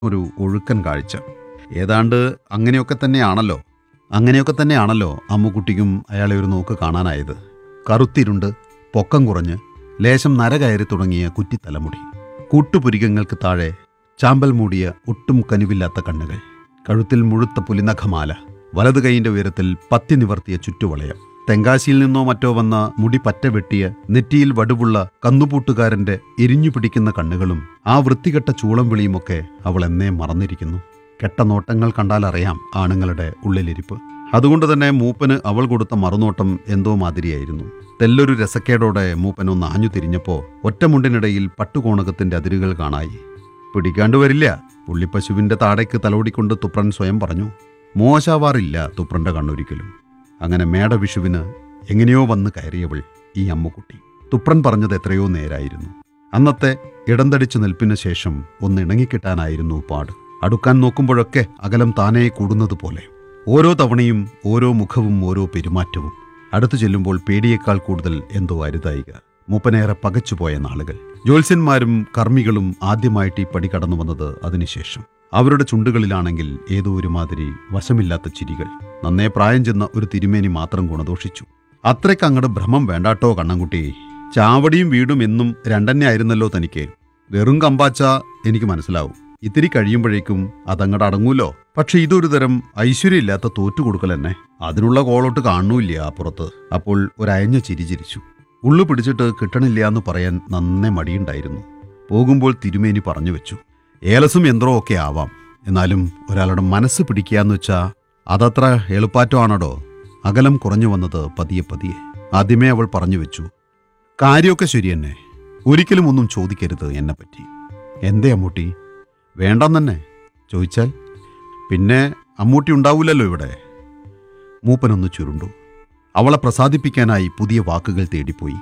ഒരു ഒഴുക്കൻ കാഴ്ച ഏതാണ്ട് അങ്ങനെയൊക്കെ തന്നെയാണല്ലോ അങ്ങനെയൊക്കെ തന്നെയാണല്ലോ അമ്മുക്കുട്ടിക്കും അയാളെ ഒരു നോക്ക് കാണാനായത് കറുത്തിരുണ്ട് പൊക്കം കുറഞ്ഞ് ലേശം നര കയറി തുടങ്ങിയ കുറ്റിത്തലമുടി കൂട്ടുപുരികങ്ങൾക്ക് താഴെ ചാമ്പൽ മൂടിയ ഒട്ടും കനിവില്ലാത്ത കണ്ണുകൾ കഴുത്തിൽ മുഴുത്ത പുലിനഖമാല വലതു കൈയിന്റെ ഉയരത്തിൽ പത്തി നിവർത്തിയ ചുറ്റുവളയം തെങ്കാശിയിൽ നിന്നോ മറ്റോ വന്ന മുടി പറ്റ വെട്ടിയ നെറ്റിയിൽ വടുവുള്ള കന്നുപൂട്ടുകാരന്റെ എരിഞ്ഞു പിടിക്കുന്ന കണ്ണുകളും ആ വൃത്തികെട്ട ചൂളം വിളിയുമൊക്കെ അവൾ എന്നേ മറന്നിരിക്കുന്നു കെട്ട നോട്ടങ്ങൾ കണ്ടാലറിയാം ആണുങ്ങളുടെ ഉള്ളിലിരിപ്പ് അതുകൊണ്ട് തന്നെ മൂപ്പന് അവൾ കൊടുത്ത മറുനോട്ടം എന്തോ മാതിരിയായിരുന്നു തെല്ലൊരു രസക്കേടോടെ മൂപ്പൻ ഒന്ന് ആഞ്ഞു തിരിഞ്ഞപ്പോ ഒറ്റമുണ്ടിനിടയിൽ പട്ടുകോണകത്തിന്റെ അതിരുകൾ കാണായി പിടിക്കാണ്ട് വരില്ല പുള്ളിപ്പശുവിന്റെ താടയ്ക്ക് തലോടിക്കൊണ്ട് തുപ്രൻ സ്വയം പറഞ്ഞു മോശാവാറില്ല തുപ്രന്റെ കണ്ണൊരിക്കലും അങ്ങനെ മേടവിഷുവിന് എങ്ങനെയോ വന്ന് കയറിയവൾ ഈ അമ്മുക്കുട്ടി തുപ്രൻ പറഞ്ഞത് എത്രയോ നേരായിരുന്നു അന്നത്തെ ഇടന്തടിച്ചു നിൽപ്പിന് ശേഷം ഒന്ന് ഇണങ്ങിക്കിട്ടാനായിരുന്നു പാട് അടുക്കാൻ നോക്കുമ്പോഴൊക്കെ അകലം താനേ കൂടുന്നത് പോലെ ഓരോ തവണയും ഓരോ മുഖവും ഓരോ പെരുമാറ്റവും അടുത്തു ചെല്ലുമ്പോൾ പേടിയേക്കാൾ കൂടുതൽ എന്തോ അരുതായിക മൂപ്പനേറെ പകച്ചുപോയ നാളുകൾ ജ്യോത്സ്യന്മാരും കർമ്മികളും ആദ്യമായിട്ട് ഈ പടി കടന്നു വന്നത് അതിനുശേഷം അവരുടെ ചുണ്ടുകളിലാണെങ്കിൽ ഏതോ ഒരുമാതിരി വശമില്ലാത്ത ചിരികൾ നന്നേ പ്രായം ചെന്ന ഒരു തിരുമേനി മാത്രം ഗുണദോഷിച്ചു അത്രയ്ക്ക് അങ്ങട് ഭ്രമം വേണ്ടാട്ടോ കണ്ണൻകുട്ടി ചാവടിയും വീടും എന്നും രണ്ടെന്നെ ആയിരുന്നല്ലോ തനിക്ക് വെറും കമ്പാച്ച എനിക്ക് മനസ്സിലാവും ഇത്തിരി കഴിയുമ്പോഴേക്കും അതങ്ങട് അടങ്ങൂലോ പക്ഷെ ഇതൊരു തരം ഐശ്വര്യമില്ലാത്ത തോറ്റുകൊടുക്കൽ തന്നെ അതിനുള്ള കോളോട്ട് കാണുന്നില്ല അപ്പുറത്ത് അപ്പോൾ ഒരയഞ്ഞ ചിരി ചിരിച്ചു ഉള്ളു പിടിച്ചിട്ട് കിട്ടണില്ല എന്ന് പറയാൻ നന്നേ മടിയുണ്ടായിരുന്നു പോകുമ്പോൾ തിരുമേനി പറഞ്ഞു വെച്ചു ഏലസും യന്ത്രവും ഒക്കെ ആവാം എന്നാലും ഒരാളുടെ മനസ്സ് പിടിക്കാന്ന് വെച്ചാ അതത്ര എളുപ്പാറ്റമാണടോ അകലം കുറഞ്ഞു വന്നത് പതിയെ പതിയെ ആദ്യമേ അവൾ പറഞ്ഞു വെച്ചു കാര്യമൊക്കെ ശരി തന്നെ ഒരിക്കലും ഒന്നും ചോദിക്കരുത് എന്നെപ്പറ്റി എന്തേ അമ്മൂട്ടി വേണ്ടെന്നെ ചോദിച്ചാൽ പിന്നെ അമ്മൂട്ടി ഉണ്ടാവൂലല്ലോ ഇവിടെ മൂപ്പനൊന്ന് ചുരുണ്ടു അവളെ പ്രസാദിപ്പിക്കാനായി പുതിയ വാക്കുകൾ തേടിപ്പോയി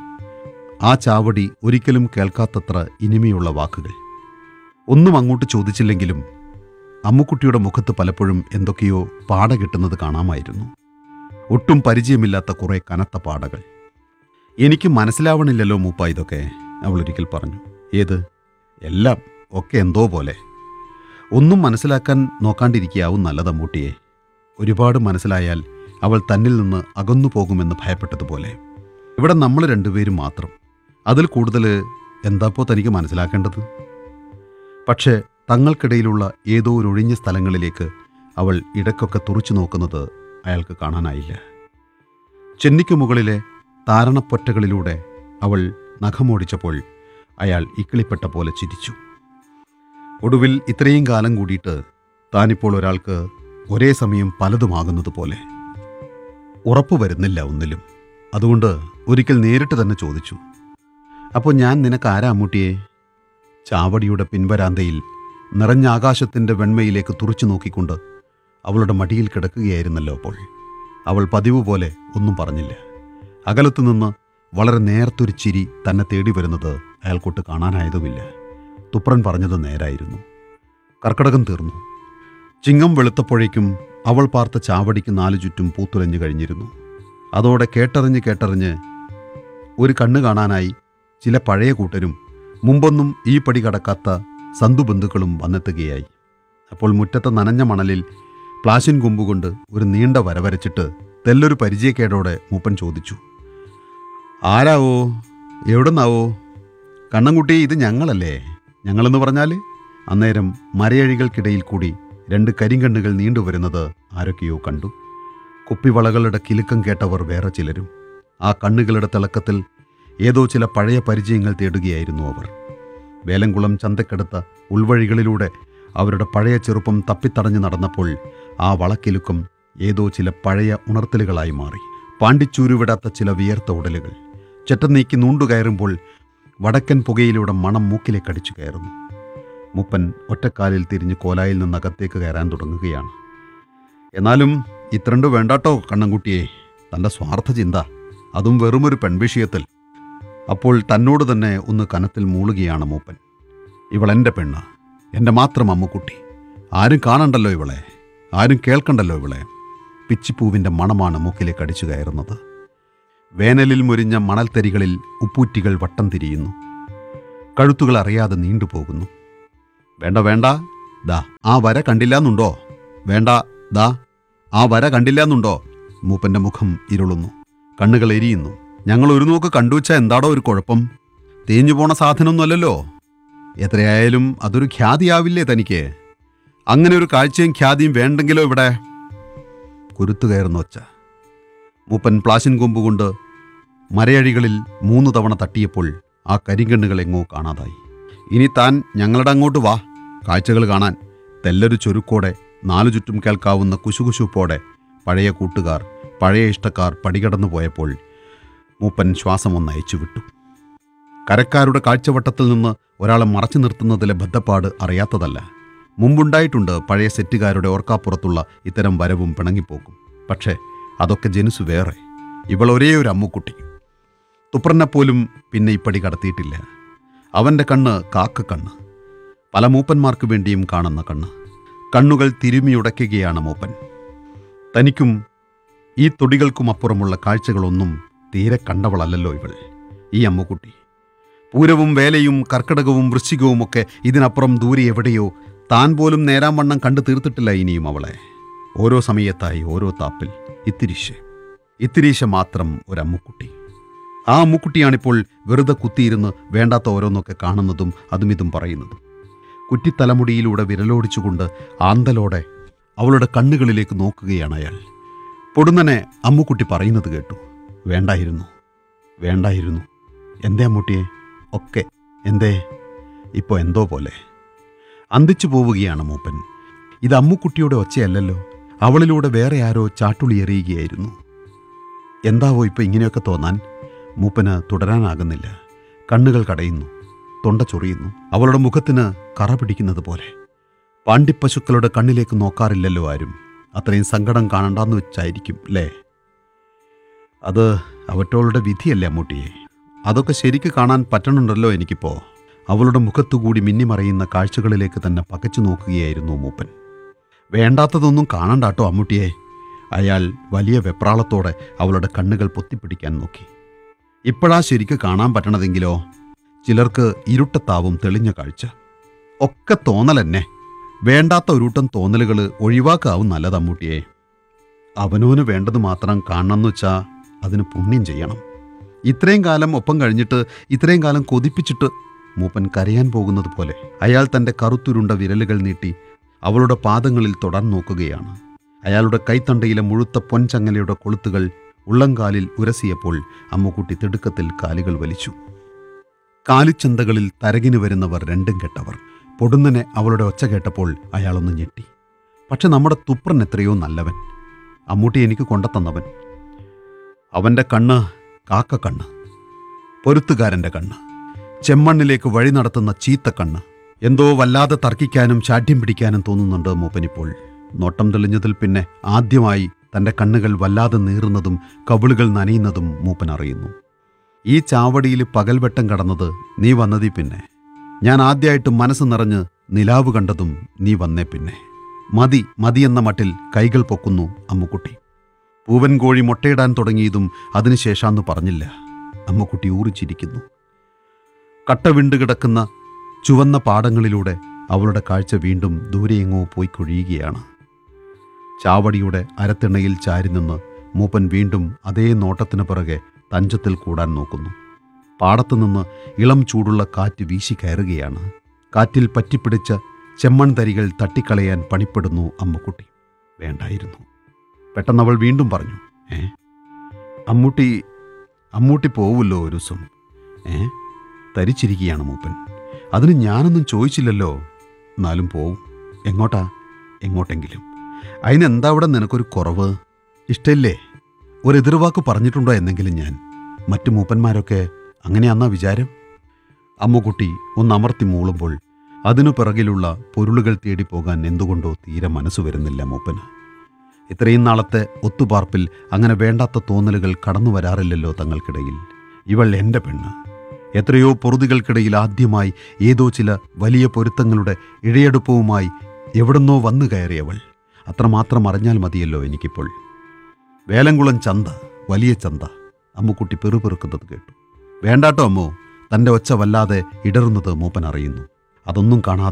ആ ചാവടി ഒരിക്കലും കേൾക്കാത്തത്ര ഇനിമയുള്ള വാക്കുകൾ ഒന്നും അങ്ങോട്ട് ചോദിച്ചില്ലെങ്കിലും അമ്മുക്കുട്ടിയുടെ മുഖത്ത് പലപ്പോഴും എന്തൊക്കെയോ പാട കിട്ടുന്നത് കാണാമായിരുന്നു ഒട്ടും പരിചയമില്ലാത്ത കുറെ കനത്ത പാടകൾ എനിക്ക് മനസ്സിലാവണില്ലല്ലോ മൂപ്പ ഇതൊക്കെ അവൾ ഒരിക്കൽ പറഞ്ഞു ഏത് എല്ലാം ഒക്കെ എന്തോ പോലെ ഒന്നും മനസ്സിലാക്കാൻ നോക്കാണ്ടിരിക്കാവും നല്ലത് അമ്മൂട്ടിയെ ഒരുപാട് മനസ്സിലായാൽ അവൾ തന്നിൽ നിന്ന് അകന്നു പോകുമെന്ന് ഭയപ്പെട്ടതുപോലെ ഇവിടെ നമ്മൾ രണ്ടുപേരും മാത്രം അതിൽ കൂടുതൽ എന്താപ്പോ തനിക്ക് മനസ്സിലാക്കേണ്ടത് പക്ഷേ തങ്ങൾക്കിടയിലുള്ള ഏതോ ഒരു ഒഴിഞ്ഞ സ്ഥലങ്ങളിലേക്ക് അവൾ ഇടയ്ക്കൊക്കെ തുറച്ചു നോക്കുന്നത് അയാൾക്ക് കാണാനായില്ല ചെന്നിക്ക് മുകളിലെ താരണപ്പൊറ്റകളിലൂടെ അവൾ നഖമോടിച്ചപ്പോൾ അയാൾ ഇക്കിളിപ്പെട്ട പോലെ ചിരിച്ചു ഒടുവിൽ ഇത്രയും കാലം കൂടിയിട്ട് താനിപ്പോൾ ഒരാൾക്ക് ഒരേ സമയം പലതുമാകുന്നത് പോലെ ഉറപ്പു വരുന്നില്ല ഒന്നിലും അതുകൊണ്ട് ഒരിക്കൽ നേരിട്ട് തന്നെ ചോദിച്ചു അപ്പോൾ ഞാൻ നിനക്ക് ആരാ അമ്മൂട്ടിയെ ചാവടിയുടെ പിൻവരാന്തയിൽ നിറഞ്ഞ ആകാശത്തിൻ്റെ വെണ്മയിലേക്ക് തുറച്ചു നോക്കിക്കൊണ്ട് അവളുടെ മടിയിൽ കിടക്കുകയായിരുന്നല്ലോ അപ്പോൾ അവൾ പതിവ് പോലെ ഒന്നും പറഞ്ഞില്ല അകലത്തു നിന്ന് വളരെ നേർത്തൊരു ചിരി തന്നെ തേടി വരുന്നത് അയാൾക്കൊട്ട് കാണാനായതുമില്ല തുപ്രൻ പറഞ്ഞത് നേരായിരുന്നു കർക്കടകം തീർന്നു ചിങ്ങം വെളുത്തപ്പോഴേക്കും അവൾ പാർത്ത ചാവടിക്ക് നാലു ചുറ്റും പൂത്തുലഞ്ഞു കഴിഞ്ഞിരുന്നു അതോടെ കേട്ടറിഞ്ഞ് കേട്ടറിഞ്ഞ് ഒരു കണ്ണ് കാണാനായി ചില പഴയ കൂട്ടരും മുമ്പൊന്നും ഈ പടി കടക്കാത്ത സന്തുബന്ധുക്കളും വന്നെത്തുകയായി അപ്പോൾ മുറ്റത്തെ നനഞ്ഞ മണലിൽ പ്ലാശിൻ കൊമ്പുകൊണ്ട് ഒരു നീണ്ട വര വരച്ചിട്ട് തെല്ലൊരു പരിചയക്കേടോടെ മൂപ്പൻ ചോദിച്ചു ആരാവോ എവിടുന്നാവോ കണ്ണൻകുട്ടി ഇത് ഞങ്ങളല്ലേ ഞങ്ങളെന്ന് പറഞ്ഞാൽ അന്നേരം മരയഴികൾക്കിടയിൽ കൂടി രണ്ട് കരിങ്കണ്ണുകൾ നീണ്ടുവരുന്നത് ആരൊക്കെയോ കണ്ടു കുപ്പിവളകളുടെ കിലുക്കം കേട്ടവർ വേറെ ചിലരും ആ കണ്ണുകളുടെ തിളക്കത്തിൽ ഏതോ ചില പഴയ പരിചയങ്ങൾ തേടുകയായിരുന്നു അവർ വേലംകുളം ചന്തക്കടുത്ത ഉൾവഴികളിലൂടെ അവരുടെ പഴയ ചെറുപ്പം തപ്പിത്തടഞ്ഞു നടന്നപ്പോൾ ആ വളക്കിലുക്കം ഏതോ ചില പഴയ ഉണർത്തലുകളായി മാറി പാണ്ടിച്ചൂരുവിടാത്ത ചില വിയർത്ത ഉടലുകൾ ചെറ്റം നീക്കി നൂണ്ടുകയറുമ്പോൾ വടക്കൻ പുകയിലൂടെ മണം മൂക്കിലേക്ക് അടിച്ചു കയറുന്നു മുപ്പൻ ഒറ്റക്കാലിൽ തിരിഞ്ഞ് കോലായിൽ നിന്ന് അകത്തേക്ക് കയറാൻ തുടങ്ങുകയാണ് എന്നാലും ഇത്രണ്ട് വേണ്ടാട്ടോ കണ്ണൻകുട്ടിയെ തൻ്റെ സ്വാർത്ഥ ചിന്ത അതും വെറുമൊരു പെൺവിഷയത്തിൽ അപ്പോൾ തന്നോട് തന്നെ ഒന്ന് കനത്തിൽ മൂളുകയാണ് മൂപ്പൻ ഇവൾ എൻ്റെ പെണ്ണ് എൻ്റെ മാത്രം അമ്മുക്കുട്ടി ആരും കാണണ്ടല്ലോ ഇവളെ ആരും കേൾക്കണ്ടല്ലോ ഇവളെ പിച്ചിപ്പൂവിൻ്റെ മണമാണ് മൂക്കിലേക്ക് അടിച്ചു കയറുന്നത് വേനലിൽ മുരിഞ്ഞ മണൽത്തരികളിൽ ഉപ്പൂറ്റികൾ വട്ടം തിരിയുന്നു കഴുത്തുകൾ അറിയാതെ നീണ്ടുപോകുന്നു വേണ്ട വേണ്ട ദാ ആ വര കണ്ടില്ലാന്നുണ്ടോ വേണ്ട ദാ ആ വര കണ്ടില്ലാന്നുണ്ടോ മൂപ്പന്റെ മുഖം ഇരുളുന്നു കണ്ണുകൾ എരിയുന്നു ഞങ്ങൾ ഒരു നോക്ക് കണ്ടുവച്ച എന്താടോ ഒരു കുഴപ്പം തേഞ്ഞു പോണ സാധനമൊന്നുമല്ലല്ലോ എത്രയായാലും അതൊരു ഖ്യാതിയാവില്ലേ തനിക്ക് അങ്ങനെ ഒരു കാഴ്ചയും ഖ്യാതിയും വേണ്ടെങ്കിലോ ഇവിടെ കുരുത്തു കയറുന്ന ഒച്ച മൂപ്പൻ പ്ലാശിൻ കൊമ്പ് കൊണ്ട് മരയഴികളിൽ മൂന്ന് തവണ തട്ടിയപ്പോൾ ആ കരിങ്കണ്ണുകൾ എങ്ങോ കാണാതായി ഇനി താൻ ഞങ്ങളുടെ അങ്ങോട്ട് വാ കാഴ്ചകൾ കാണാൻ തെല്ലൊരു ചുരുക്കോടെ നാലു ചുറ്റും കേൾക്കാവുന്ന കുശുകുശുപ്പോടെ പഴയ കൂട്ടുകാർ പഴയ ഇഷ്ടക്കാർ പടികടന്നു പോയപ്പോൾ മൂപ്പൻ ശ്വാസം ഒന്ന് അയച്ചു വിട്ടു കരക്കാരുടെ കാഴ്ചവട്ടത്തിൽ നിന്ന് ഒരാളെ മറച്ചു നിർത്തുന്നതിലെ ബദ്ധപ്പാട് അറിയാത്തതല്ല മുമ്പുണ്ടായിട്ടുണ്ട് പഴയ സെറ്റുകാരുടെ ഓർക്കാപ്പുറത്തുള്ള ഇത്തരം വരവും പിണങ്ങിപ്പോക്കും പക്ഷേ അതൊക്കെ ജനുസ് വേറെ ഇവൾ ഒരേ ഒരു അമ്മുക്കുട്ടി തുപ്രനെപ്പോലും പിന്നെ ഇപ്പടി കടത്തിയിട്ടില്ല അവൻ്റെ കണ്ണ് കാക്ക കണ്ണ് പല മൂപ്പന്മാർക്ക് വേണ്ടിയും കാണുന്ന കണ്ണ് കണ്ണുകൾ തിരുമിയുടയ്ക്കുകയാണ് മൂപ്പൻ തനിക്കും ഈ തൊടികൾക്കും അപ്പുറമുള്ള കാഴ്ചകളൊന്നും തീരെ കണ്ടവളല്ലല്ലോ ഇവൾ ഈ അമ്മുക്കുട്ടി പൂരവും വേലയും കർക്കിടകവും വൃശ്ചികവും ഒക്കെ ഇതിനപ്പുറം ദൂരെ എവിടെയോ താൻ പോലും നേരാം വണ്ണം കണ്ടു തീർത്തിട്ടില്ല ഇനിയും അവളെ ഓരോ സമയത്തായി ഓരോ താപ്പിൽ ഇത്തിരീശ ഇത്തിരീശ മാത്രം ഒരമ്മുക്കുട്ടി ആ അമ്മുക്കുട്ടിയാണിപ്പോൾ വെറുതെ കുത്തിയിരുന്ന് വേണ്ടാത്ത ഓരോന്നൊക്കെ കാണുന്നതും അതും ഇതും പറയുന്നതും കുറ്റിത്തലമുടിയിലൂടെ വിരലോടിച്ചുകൊണ്ട് ആന്തലോടെ അവളുടെ കണ്ണുകളിലേക്ക് നോക്കുകയാണ് അയാൾ പൊടുന്നനെ അമ്മുക്കുട്ടി പറയുന്നത് കേട്ടു വേണ്ടായിരുന്നു വേണ്ടായിരുന്നു എന്തേ അമ്മൂട്ടിയെ ഒക്കെ എന്തേ ഇപ്പോൾ എന്തോ പോലെ അന്തിച്ചു പോവുകയാണ് മൂപ്പൻ ഇത് അമ്മുക്കുട്ടിയുടെ ഒച്ചയല്ലല്ലോ അവളിലൂടെ വേറെ ആരോ ചാട്ടുളി എറിയുകയായിരുന്നു എന്താവോ ഇപ്പൊ ഇങ്ങനെയൊക്കെ തോന്നാൻ മൂപ്പന് തുടരാനാകുന്നില്ല കണ്ണുകൾ കടയുന്നു തൊണ്ട ചൊറിയുന്നു അവളുടെ മുഖത്തിന് കറ പിടിക്കുന്നത് പോലെ പാണ്ടിപ്പശുക്കളുടെ കണ്ണിലേക്ക് നോക്കാറില്ലല്ലോ ആരും അത്രയും സങ്കടം കാണണ്ടെന്ന് വെച്ചായിരിക്കും അല്ലേ അത് അവറ്റോളുടെ വിധിയല്ലേ അമ്മൂട്ടിയെ അതൊക്കെ ശരിക്ക് കാണാൻ പറ്റണുണ്ടല്ലോ എനിക്കിപ്പോ അവളുടെ മുഖത്തുകൂടി മിന്നിമറയുന്ന കാഴ്ചകളിലേക്ക് തന്നെ പകച്ചു നോക്കുകയായിരുന്നു മൂപ്പൻ വേണ്ടാത്തതൊന്നും കാണണ്ടാട്ടോ അമ്മൂട്ടിയെ അയാൾ വലിയ വെപ്രാളത്തോടെ അവളുടെ കണ്ണുകൾ പൊത്തിപ്പിടിക്കാൻ നോക്കി ഇപ്പോഴാ ശരിക്ക് കാണാൻ പറ്റണതെങ്കിലോ ചിലർക്ക് ഇരുട്ടത്താവും തെളിഞ്ഞ കാഴ്ച ഒക്കെ തോന്നലെന്നെ വേണ്ടാത്ത ഒരുട്ടം തോന്നലുകൾ ഒഴിവാക്കാവും നല്ലത് അമ്മൂട്ടിയെ അവനോന് വേണ്ടത് മാത്രം കാണണമെന്ന് വെച്ചാ അതിന് പുണ്യം ചെയ്യണം ഇത്രയും കാലം ഒപ്പം കഴിഞ്ഞിട്ട് ഇത്രയും കാലം കൊതിപ്പിച്ചിട്ട് മൂപ്പൻ കരയാൻ പോകുന്നത് പോലെ അയാൾ തൻ്റെ കറുത്തുരുണ്ട വിരലുകൾ നീട്ടി അവളുടെ പാദങ്ങളിൽ തൊടാൻ നോക്കുകയാണ് അയാളുടെ കൈത്തണ്ടയിലെ മുഴുത്ത പൊൻചങ്ങലയുടെ കൊളുത്തുകൾ ഉള്ളംകാലിൽ ഉരസിയപ്പോൾ അമ്മുക്കുട്ടി തിടുക്കത്തിൽ കാലുകൾ വലിച്ചു കാലിച്ചന്തകളിൽ തരകിന് വരുന്നവർ രണ്ടും കെട്ടവർ പൊടുന്നനെ അവളുടെ ഒച്ച കേട്ടപ്പോൾ അയാളൊന്ന് ഞെട്ടി പക്ഷെ നമ്മുടെ തുപ്രൻ എത്രയോ നല്ലവൻ അമ്മൂട്ടി എനിക്ക് കൊണ്ടത്തന്നവൻ അവൻ്റെ കണ്ണ് കാക്ക കണ്ണ് പൊരുത്തുകാരൻ്റെ കണ്ണ് ചെമ്മണ്ണിലേക്ക് വഴി നടത്തുന്ന ചീത്ത കണ്ണ് എന്തോ വല്ലാതെ തർക്കിക്കാനും ശാഠ്യം പിടിക്കാനും തോന്നുന്നുണ്ട് മൂപ്പനിപ്പോൾ നോട്ടം തെളിഞ്ഞതിൽ പിന്നെ ആദ്യമായി തൻ്റെ കണ്ണുകൾ വല്ലാതെ നീറുന്നതും കവിളുകൾ നനയുന്നതും മൂപ്പൻ അറിയുന്നു ഈ ചാവടിയിൽ പകൽവെട്ടം കടന്നത് നീ വന്നതീ പിന്നെ ഞാൻ ആദ്യമായിട്ട് മനസ്സ് നിറഞ്ഞ് നിലാവ് കണ്ടതും നീ വന്നേ പിന്നെ മതി മതി എന്ന മട്ടിൽ കൈകൾ പൊക്കുന്നു അമ്മുക്കുട്ടി പൂവൻ കോഴി മുട്ടയിടാൻ തുടങ്ങിയതും അതിനുശേഷാന്ന് പറഞ്ഞില്ല അമ്മുക്കുട്ടി ഊറിച്ചിരിക്കുന്നു കട്ട വിണ്ടു കിടക്കുന്ന ചുവന്ന പാടങ്ങളിലൂടെ അവളുടെ കാഴ്ച വീണ്ടും ദൂരെയെങ്ങോ പോയി കൊഴിയുകയാണ് ചാവടിയുടെ അരത്തിണയിൽ ചാരി നിന്ന് മൂപ്പൻ വീണ്ടും അതേ നോട്ടത്തിന് പിറകെ തഞ്ചത്തിൽ കൂടാൻ നോക്കുന്നു പാടത്തുനിന്ന് ഇളം ചൂടുള്ള കാറ്റ് വീശി കയറുകയാണ് കാറ്റിൽ പറ്റിപ്പിടിച്ച ചെമ്മൺ തരികൾ തട്ടിക്കളയാൻ പണിപ്പെടുന്നു അമ്മുക്കുട്ടി വേണ്ടായിരുന്നു പെട്ടെന്ന് അവൾ വീണ്ടും പറഞ്ഞു ഏ അമ്മൂട്ടി അമ്മൂട്ടി പോവുമല്ലോ ഒരു ദിവസം ഏ തരിച്ചിരിക്കുകയാണ് മൂപ്പൻ അതിന് ഞാനൊന്നും ചോദിച്ചില്ലല്ലോ എന്നാലും പോവും എങ്ങോട്ടാ എങ്ങോട്ടെങ്കിലും അതിനെന്താ അവിടെ നിനക്കൊരു കുറവ് ഇഷ്ടമില്ലേ ഒരു എതിർവാക്ക് പറഞ്ഞിട്ടുണ്ടോ എന്നെങ്കിലും ഞാൻ മറ്റു മൂപ്പന്മാരൊക്കെ അങ്ങനെയാന്നാ വിചാരം അമ്മുകുട്ടി ഒന്ന് അമർത്തി മൂളുമ്പോൾ അതിനു പിറകിലുള്ള പൊരുളുകൾ തേടി പോകാൻ എന്തുകൊണ്ടോ തീരെ മനസ്സ് വരുന്നില്ല മൂപ്പന് ഇത്രയും നാളത്തെ ഒത്തുപാർപ്പിൽ അങ്ങനെ വേണ്ടാത്ത തോന്നലുകൾ കടന്നു വരാറില്ലല്ലോ തങ്ങൾക്കിടയിൽ ഇവൾ എൻ്റെ പെണ്ണ് എത്രയോ പൊറുതികൾക്കിടയിൽ ആദ്യമായി ഏതോ ചില വലിയ പൊരുത്തങ്ങളുടെ ഇഴയെടുപ്പവുമായി എവിടുന്നോ വന്നു കയറിയവൾ അത്രമാത്രം അറിഞ്ഞാൽ മതിയല്ലോ എനിക്കിപ്പോൾ വേലംകുളം ചന്ത വലിയ ചന്ത അമ്മുക്കുട്ടി പെറുപെറുക്കുന്നത് കേട്ടു വേണ്ടാട്ടോ അമ്മോ തൻ്റെ ഒച്ച വല്ലാതെ ഇടറുന്നത് മൂപ്പൻ അറിയുന്നു അതൊന്നും കാണാതെ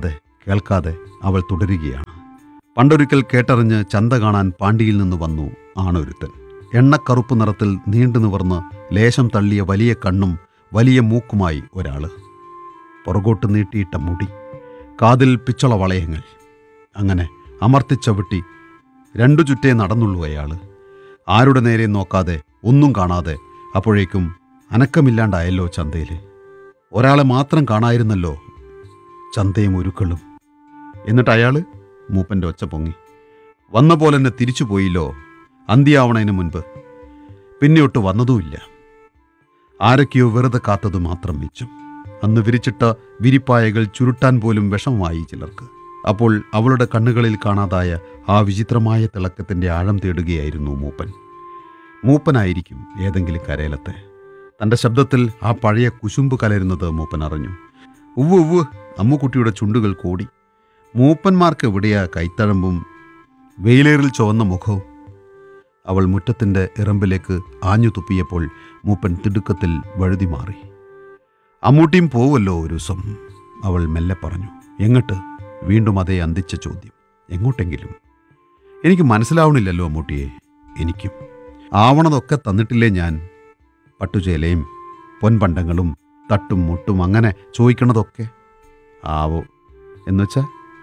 കേൾക്കാതെ അവൾ തുടരുകയാണ് പണ്ടൊരിക്കൽ കേട്ടറിഞ്ഞ് ചന്ത കാണാൻ പാണ്ടിയിൽ നിന്ന് വന്നു ആണൊരുത്തൻ എണ്ണക്കറുപ്പ് നിറത്തിൽ നീണ്ടു നിവർന്ന് ലേശം തള്ളിയ വലിയ കണ്ണും വലിയ മൂക്കുമായി ഒരാള് പുറകോട്ട് നീട്ടിയിട്ട മുടി കാതിൽ പിച്ചള വളയങ്ങൾ അങ്ങനെ അമർത്തിച്ചവിട്ടി രണ്ടു ചുറ്റേ നടന്നുള്ളൂ അയാള് ആരുടെ നേരെ നോക്കാതെ ഒന്നും കാണാതെ അപ്പോഴേക്കും അനക്കമില്ലാണ്ടായല്ലോ ചന്തയിൽ ഒരാളെ മാത്രം കാണായിരുന്നല്ലോ ചന്തയും ഒരുക്കളും എന്നിട്ട് അയാള് മൂപ്പൻ്റെ ഒച്ച പൊങ്ങി വന്ന പോലെ തന്നെ തിരിച്ചു പോയില്ലോ അന്ത്യാവണതിന് മുൻപ് പിന്നെയൊട്ട് വന്നതുമില്ല ആരൊക്കെയോ വെറുതെ കാത്തത് മാത്രം മിച്ചം അന്ന് വിരിച്ചിട്ട വിരിപ്പായകൾ ചുരുട്ടാൻ പോലും വിഷമമായി ചിലർക്ക് അപ്പോൾ അവളുടെ കണ്ണുകളിൽ കാണാതായ ആ വിചിത്രമായ തിളക്കത്തിന്റെ ആഴം തേടുകയായിരുന്നു മൂപ്പൻ മൂപ്പനായിരിക്കും ഏതെങ്കിലും കരയിലത്തെ തന്റെ ശബ്ദത്തിൽ ആ പഴയ കുശുമ്പ് കലരുന്നത് മൂപ്പൻ അറിഞ്ഞു ഉവ്വ് ഉവ്വ് അമ്മുക്കുട്ടിയുടെ ചുണ്ടുകൾ കോടി മൂപ്പന്മാർക്ക് എവിടെയാ കൈത്തഴമ്പും വെയിലേറിൽ ചുവന്ന മുഖവും അവൾ മുറ്റത്തിന്റെ ഇറമ്പിലേക്ക് ആഞ്ഞു തുപ്പിയപ്പോൾ മൂപ്പൻ തിടുക്കത്തിൽ വഴുതി മാറി അമ്മൂട്ടിയും പോവല്ലോ ഒരു ദിവസം അവൾ മെല്ലെ പറഞ്ഞു എങ്ങോട്ട് വീണ്ടും അതേ അന്തിച്ച ചോദ്യം എങ്ങോട്ടെങ്കിലും എനിക്ക് മനസ്സിലാവണില്ലല്ലോ അമ്മൂട്ടിയെ എനിക്കും ആവണതൊക്കെ തന്നിട്ടില്ലേ ഞാൻ പട്ടുചേലയും പൊൻപണ്ടങ്ങളും തട്ടും മുട്ടും അങ്ങനെ ചോദിക്കണതൊക്കെ ആവോ എന്നുവെച്ചാ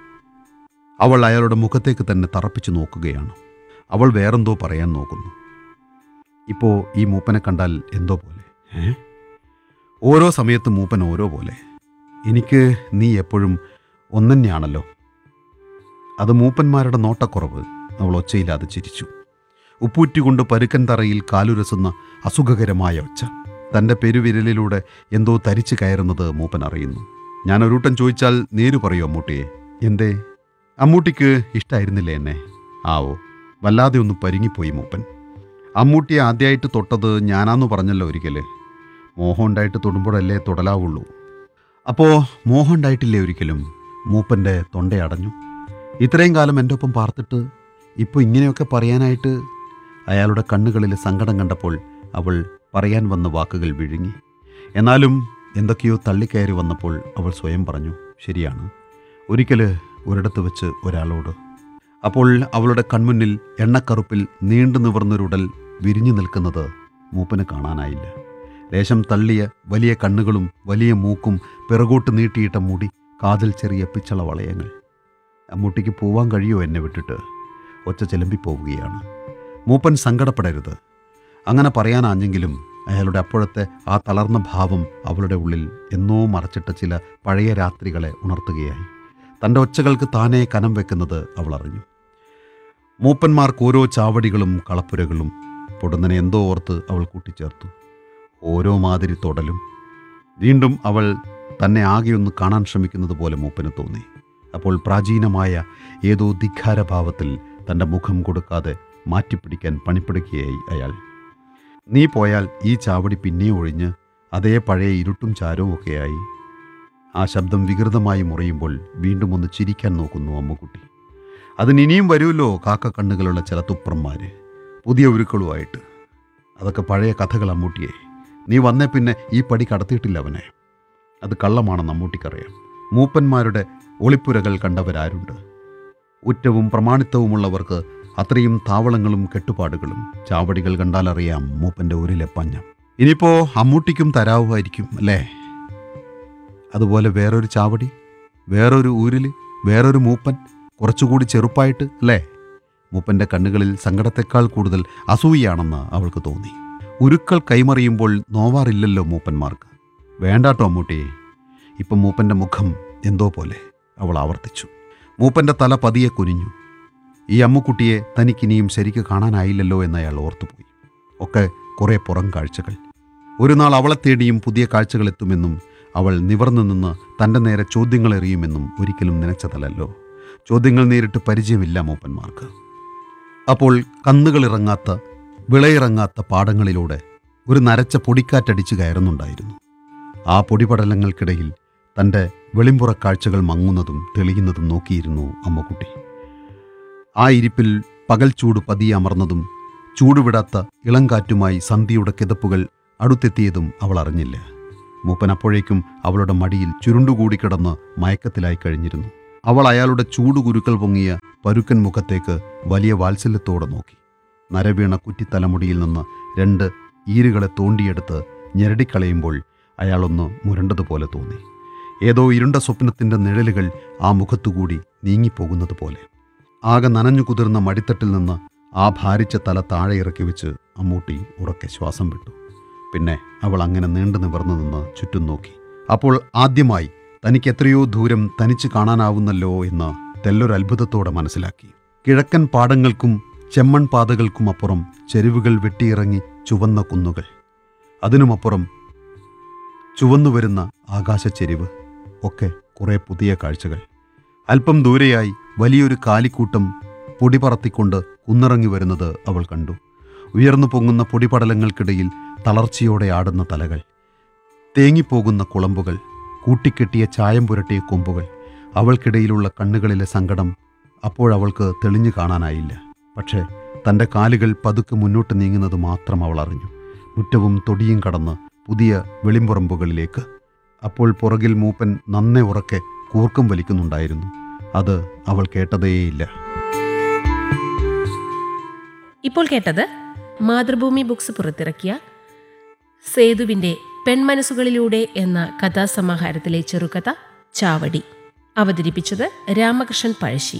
അവൾ അയാളുടെ മുഖത്തേക്ക് തന്നെ തറപ്പിച്ചു നോക്കുകയാണ് അവൾ വേറെന്തോ പറയാൻ നോക്കുന്നു ഇപ്പോൾ ഈ മൂപ്പനെ കണ്ടാൽ എന്തോ പോലെ ഏ ഓരോ സമയത്ത് മൂപ്പൻ ഓരോ പോലെ എനിക്ക് നീ എപ്പോഴും ഒന്നെന്നെയാണല്ലോ അത് മൂപ്പന്മാരുടെ നോട്ടക്കുറവ് അവൾ ഒച്ചയില്ലാതെ ചിരിച്ചു ഉപ്പൂറ്റിക്കൊണ്ട് പരുക്കൻ തറയിൽ കാലുരസുന്ന അസുഖകരമായ ഒച്ച തൻ്റെ പെരുവിരലിലൂടെ എന്തോ തരിച്ചു കയറുന്നത് മൂപ്പൻ അറിയുന്നു ഞാൻ ഒരുട്ടം ചോദിച്ചാൽ നേരു പറയോ അമ്മൂട്ടിയെ എന്തേ അമ്മൂട്ടിക്ക് ഇഷ്ടായിരുന്നില്ലേ എന്നെ ആവോ വല്ലാതെ ഒന്ന് പരിങ്ങിപ്പോയി മൂപ്പൻ അമ്മൂട്ടിയെ ആദ്യമായിട്ട് തൊട്ടത് ഞാനാന്ന് പറഞ്ഞല്ലോ ഒരിക്കൽ മോഹം ഉണ്ടായിട്ട് തൊടുമ്പോഴല്ലേ തൊടലാവുള്ളൂ അപ്പോൾ മോഹം ഉണ്ടായിട്ടില്ലേ ഒരിക്കലും മൂപ്പൻ്റെ തൊണ്ടയടഞ്ഞു ഇത്രയും കാലം എൻ്റെ ഒപ്പം പാർത്തിട്ട് ഇപ്പോൾ ഇങ്ങനെയൊക്കെ പറയാനായിട്ട് അയാളുടെ കണ്ണുകളിൽ സങ്കടം കണ്ടപ്പോൾ അവൾ പറയാൻ വന്ന വാക്കുകൾ വിഴുങ്ങി എന്നാലും എന്തൊക്കെയോ തള്ളിക്കയറി വന്നപ്പോൾ അവൾ സ്വയം പറഞ്ഞു ശരിയാണ് ഒരിക്കൽ ഒരിടത്ത് വെച്ച് ഒരാളോട് അപ്പോൾ അവളുടെ കൺമുന്നിൽ എണ്ണക്കറുപ്പിൽ നീണ്ടു നിവർന്നൊരുടൽ വിരിഞ്ഞു നിൽക്കുന്നത് മൂപ്പന് കാണാനായില്ല ലേശം തള്ളിയ വലിയ കണ്ണുകളും വലിയ മൂക്കും പിറകോട്ട് നീട്ടിയിട്ട മുടി കാതിൽ ചെറിയ പിച്ചള വളയങ്ങൾ അമ്മൂട്ടിക്ക് പോവാൻ കഴിയോ എന്നെ വിട്ടിട്ട് ഒച്ച ചിലമ്പിപ്പോവുകയാണ് മൂപ്പൻ സങ്കടപ്പെടരുത് അങ്ങനെ പറയാനാഞ്ഞെങ്കിലും അയാളുടെ അപ്പോഴത്തെ ആ തളർന്ന ഭാവം അവളുടെ ഉള്ളിൽ എന്നോ മറച്ചിട്ട ചില പഴയ രാത്രികളെ ഉണർത്തുകയായി തൻ്റെ ഒച്ചകൾക്ക് താനേ കനം വെക്കുന്നത് അവൾ അറിഞ്ഞു മൂപ്പന്മാർക്ക് ഓരോ ചാവടികളും കളപ്പുരകളും പൊടുന്നനെ എന്തോ ഓർത്ത് അവൾ കൂട്ടിച്ചേർത്തു ഓരോ മാതിരി തൊടലും വീണ്ടും അവൾ തന്നെ ആകെയൊന്ന് കാണാൻ ശ്രമിക്കുന്നത് പോലെ മൂപ്പന് തോന്നി അപ്പോൾ പ്രാചീനമായ ഏതോ ധിക്കാരഭാവത്തിൽ തൻ്റെ മുഖം കൊടുക്കാതെ മാറ്റിപ്പിടിക്കാൻ പണിപ്പെടുകയായി അയാൾ നീ പോയാൽ ഈ ചാവടി പിന്നെ ഒഴിഞ്ഞ് അതേ പഴയ ഇരുട്ടും ചാരവും ഒക്കെയായി ആ ശബ്ദം വികൃതമായി മുറിയുമ്പോൾ വീണ്ടും ഒന്ന് ചിരിക്കാൻ നോക്കുന്നു അമ്മുക്കുട്ടി അതിനിനിയും വരുമല്ലോ കാക്ക കണ്ണുകളുള്ള ചില തുപ്രന്മാര് പുതിയ ഉരുക്കളുമായിട്ട് അതൊക്കെ പഴയ കഥകൾ അമ്മൂട്ടിയെ നീ വന്നേ പിന്നെ ഈ പടി കടത്തിയിട്ടില്ല അവനെ അത് കള്ളമാണെന്ന് അമ്മൂട്ടിക്കറിയാം മൂപ്പന്മാരുടെ ഒളിപ്പുരകൾ കണ്ടവരാരുണ്ട് ഉറ്റവും പ്രമാണിത്വവുമുള്ളവർക്ക് അത്രയും താവളങ്ങളും കെട്ടുപാടുകളും ചാവടികൾ കണ്ടാലറിയാം മൂപ്പൻ്റെ ഊരിലെ പഞ്ഞം ഇനിയിപ്പോ അമ്മൂട്ടിക്കും തരാവുമായിരിക്കും അല്ലേ അതുപോലെ വേറൊരു ചാവടി വേറൊരു ഊരിൽ വേറൊരു മൂപ്പൻ കുറച്ചുകൂടി ചെറുപ്പായിട്ട് അല്ലേ മൂപ്പൻ്റെ കണ്ണുകളിൽ സങ്കടത്തെക്കാൾ കൂടുതൽ അസൂയാണെന്ന് അവൾക്ക് തോന്നി ഉരുക്കൾ കൈമറിയുമ്പോൾ നോവാറില്ലല്ലോ മൂപ്പന്മാർക്ക് വേണ്ടാട്ടോ അമ്മൂട്ടിയെ ഇപ്പം മൂപ്പൻ്റെ മുഖം എന്തോ പോലെ അവൾ ആവർത്തിച്ചു മൂപ്പൻ്റെ തല പതിയെ കുനിഞ്ഞു ഈ അമ്മുക്കുട്ടിയെ തനിക്കിനിയും ശരിക്ക് കാണാനായില്ലല്ലോ എന്ന് അയാൾ ഓർത്തുപോയി ഒക്കെ കുറേ പുറം കാഴ്ചകൾ ഒരു നാൾ അവളെ തേടിയും പുതിയ കാഴ്ചകൾ എത്തുമെന്നും അവൾ നിവർന്നു നിന്ന് തൻ്റെ നേരെ ചോദ്യങ്ങൾ എറിയുമെന്നും ഒരിക്കലും നനച്ചതല്ലല്ലോ ചോദ്യങ്ങൾ നേരിട്ട് പരിചയമില്ല മൂപ്പന്മാർക്ക് അപ്പോൾ കന്നുകളിറങ്ങാത്ത വിളയിറങ്ങാത്ത പാടങ്ങളിലൂടെ ഒരു നരച്ച പൊടിക്കാറ്റടിച്ച് കയറുന്നുണ്ടായിരുന്നു ആ പൊടിപടലങ്ങൾക്കിടയിൽ തൻ്റെ വെളിമ്പുറ കാഴ്ചകൾ മങ്ങുന്നതും തെളിയുന്നതും നോക്കിയിരുന്നു അമ്മക്കുട്ടി ആ ഇരിപ്പിൽ പകൽ ചൂട് പതിയെ അമർന്നതും ചൂടുവിടാത്ത ഇളങ്കാറ്റുമായി സന്ധ്യയുടെ കിതപ്പുകൾ അടുത്തെത്തിയതും അവൾ അറിഞ്ഞില്ല മൂപ്പൻ അപ്പോഴേക്കും അവളുടെ മടിയിൽ ചുരുണ്ടുകൂടി കിടന്ന് മയക്കത്തിലായി കഴിഞ്ഞിരുന്നു അവൾ അയാളുടെ ചൂടുകുരുക്കൾ പൊങ്ങിയ പരുക്കൻ മുഖത്തേക്ക് വലിയ വാത്സല്യത്തോടെ നോക്കി നരവീണ കുറ്റിത്തലമുടിയിൽ നിന്ന് രണ്ട് ഈരുകളെ തോണ്ടിയെടുത്ത് ഞെരടിക്കളയുമ്പോൾ അയാളൊന്ന് മുരണ്ടതുപോലെ തോന്നി ഏതോ ഇരുണ്ട സ്വപ്നത്തിൻ്റെ നിഴലുകൾ ആ മുഖത്തുകൂടി നീങ്ങിപ്പോകുന്നത് പോലെ ആകെ നനഞ്ഞു കുതിർന്ന മടിത്തട്ടിൽ നിന്ന് ആ ഭാരിച്ച തല താഴെ ഇറക്കി വെച്ച് അമ്മൂട്ടി ഉറക്കെ ശ്വാസം വിട്ടു പിന്നെ അവൾ അങ്ങനെ നീണ്ടു നിവർന്നു നിന്ന് ചുറ്റും നോക്കി അപ്പോൾ ആദ്യമായി തനിക്ക് എത്രയോ ദൂരം തനിച്ച് കാണാനാവുന്നല്ലോ എന്ന് തെല്ലൊരത്ഭുതത്തോടെ മനസ്സിലാക്കി കിഴക്കൻ പാടങ്ങൾക്കും ചെമ്മൺ പാതകൾക്കും അപ്പുറം ചെരുവുകൾ വെട്ടിയിറങ്ങി ചുവന്ന കുന്നുകൾ അതിനുമപ്പുറം ചുവന്നു വരുന്ന ആകാശച്ചെരിവ് ഒക്കെ കുറേ പുതിയ കാഴ്ചകൾ അല്പം ദൂരെയായി വലിയൊരു കാലിക്കൂട്ടം പൊടി പറത്തിക്കൊണ്ട് കുന്നിറങ്ങി വരുന്നത് അവൾ കണ്ടു ഉയർന്നു പൊങ്ങുന്ന പൊടിപടലങ്ങൾക്കിടയിൽ തളർച്ചയോടെ ആടുന്ന തലകൾ തേങ്ങിപ്പോകുന്ന കുളമ്പുകൾ കൂട്ടിക്കെട്ടിയ ചായം പുരട്ടിയ കൊമ്പുകൾ അവൾക്കിടയിലുള്ള കണ്ണുകളിലെ സങ്കടം അപ്പോഴവൾക്ക് തെളിഞ്ഞു കാണാനായില്ല പക്ഷേ തൻ്റെ കാലുകൾ പതുക്കെ മുന്നോട്ട് നീങ്ങുന്നത് മാത്രം അവൾ അറിഞ്ഞു മുറ്റവും തൊടിയും കടന്ന് പുതിയ വെളിമ്പുറമ്പുകളിലേക്ക് അപ്പോൾ പുറകിൽ മൂപ്പൻ നന്നെ ഉറക്കെ കൂർക്കം വലിക്കുന്നുണ്ടായിരുന്നു അത് അവൾ കേട്ടതേയില്ല ഇപ്പോൾ കേട്ടത് മാതൃഭൂമി ബുക്സ് പുറത്തിറക്കിയ സേതുവിന്റെ പെൺമനസ്സുകളിലൂടെ എന്ന കഥാസമാഹാരത്തിലെ ചെറുകഥ ചാവടി അവതരിപ്പിച്ചത് രാമകൃഷ്ണൻ പഴശ്ശി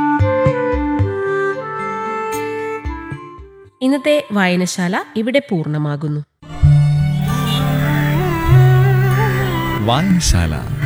ഇന്നത്തെ വായനശാല ഇവിടെ പൂർണ്ണമാകുന്നു വായനശാല